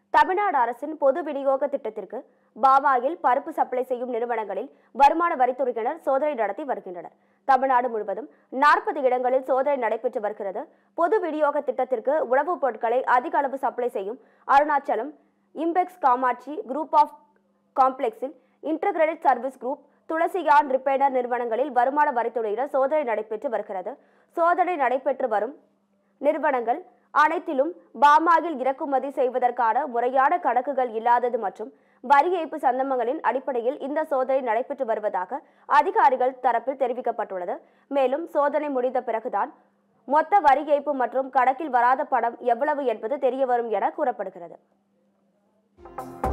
தமிழ்நாடு அரசின் பொது விநியோக திட்டத்திற்கு பாமாயில் பருப்பு சப்ளை செய்யும் நிறுவனங்களில் வருமான வரித்துறையினர் சோதனை நடத்தி வருகின்றனர் தமிழ்நாடு முழுவதும் நாற்பது இடங்களில் சோதனை நடைபெற்று வருகிறது பொது விநியோக திட்டத்திற்கு உணவுப் பொருட்களை அதிக அளவு சப்ளை செய்யும் Arunachalam Impex Kamatchi group of காம்ப்ளெக்ஸில் இன்டகிரேட்டட் சர்வீஸ் குரூப் துளசியான் ரிப்பேனர் நிறுவனங்களில் வருமான வரித்துறையினர் சோதனை நடைபெற்று வருகிறது சோதனை நடைபெற்று வரும் நிறுவனங்கள் அனைத்திலும் பாமாயில் இறக்குமதி செய்வதற்கான முறையான கணக்குகள் இல்லாதது மற்றும் வரி ஏய்ப்பு சந்தமங்களின் அடிப்படையில் இந்த சோதனை நடைபெற்று வருவதாக அதிகாரிகள் தரப்பில் தெரிவிக்கப்பட்டுள்ளது மேலும் சோதனை முடிந்த பிறகுதான் மொத்த வரி ஏய்ப்பு மற்றும் கணக்கில் வராத பணம் எவ்வளவு என்பது தெரியவரும் என கூறப்படுகிறது